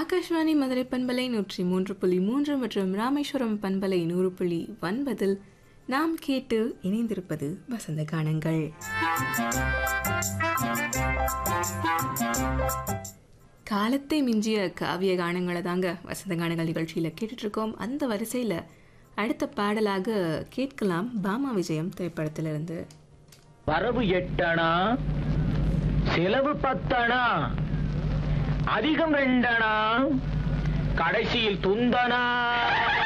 ஆகாஷ்வாணி மதுரை பண்பலை நூற்றி மூன்று புள்ளி மூன்று மற்றும் ராமேஸ்வரம் பண்பலை நூறு புள்ளி ஒன்பதில் நாம் கேட்டு இணைந்திருப்பது வசந்த கானங்கள் காலத்தை மிஞ்சிய காவிய கானங்களை தாங்க வசந்த கானங்கள் நிகழ்ச்சியில் கேட்டுட்டு இருக்கோம் அந்த வரிசையில் அடுத்த பாடலாக கேட்கலாம் பாமா விஜயம் திரைப்படத்திலிருந்து வரவு எட்டணா செலவு பத்தணா அதிகம் ரெண்டணா கடைசியில் துந்தனா